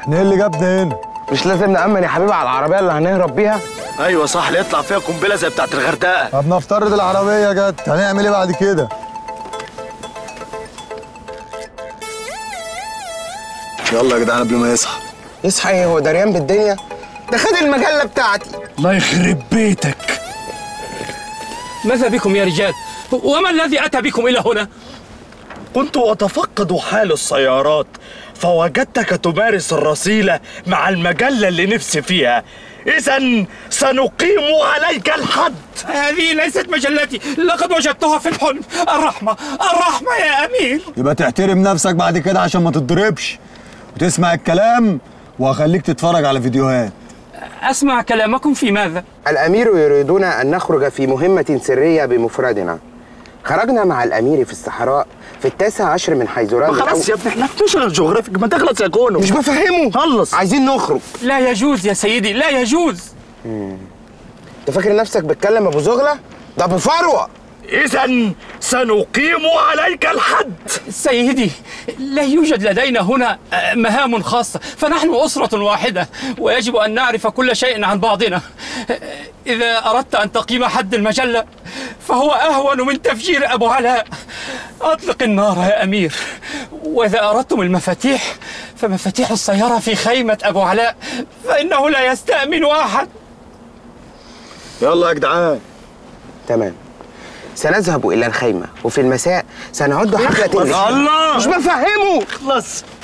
احنا ايه اللي جابنا هنا مش لازم نأمن يا حبيبي على العربية اللي هنهرب بيها ايوه صح اللي يطلع فيها قنبله زي بتاعت الغردقه طب نفترض العربيه جت هنعمل ايه بعد كده يلا يا جدعان قبل ما يصحى يصحى ايه هو دريان بالدنيا ده خد المجلة بتاعتي الله يخرب بيتك ماذا بكم يا رجال وما الذي أتى بكم إلى هنا كنت أتفقد حال السيارات فوجدتك تمارس الرسيلة مع المجلة اللي نفسي فيها إذا سنقيم عليك الحد هذه ليست مجلتي لقد وجدتها في الحلم الرحمة الرحمة يا أمير يبقى تحترم نفسك بعد كده عشان ما تتضربش وتسمع الكلام وهخليك تتفرج على فيديوهات أسمع كلامكم في ماذا الأمير يريدون أن نخرج في مهمة سرية بمفردنا خرجنا مع الأمير في الصحراء في التاسع عشر من حيزران خلاص يا ابني احنا بنشغل جغرافيك ما تخلص يا كونو مش بفهمه خلص عايزين نخرج لا يجوز يا سيدي لا يجوز انت فاكر نفسك بتكلم ابو زغلة ده ابو فروة إذا سنقيم عليك الحد سيدي لا يوجد لدينا هنا آه، مهام خاصة فنحن أسرة واحدة ويجب أن نعرف كل شيء عن بعضنا آه، إذا أردت أن تقيم حد المجلة فهو أهون من تفجير أبو علاء أطلق النار يا أمير وإذا أردتم المفاتيح فمفاتيح السيارة في خيمة أبو علاء فإنه لا يستأمن أحد يلا يا جدعان تمام سنذهب إلى الخيمة وفي المساء سنعد حفلة الله مش بفهمه خلص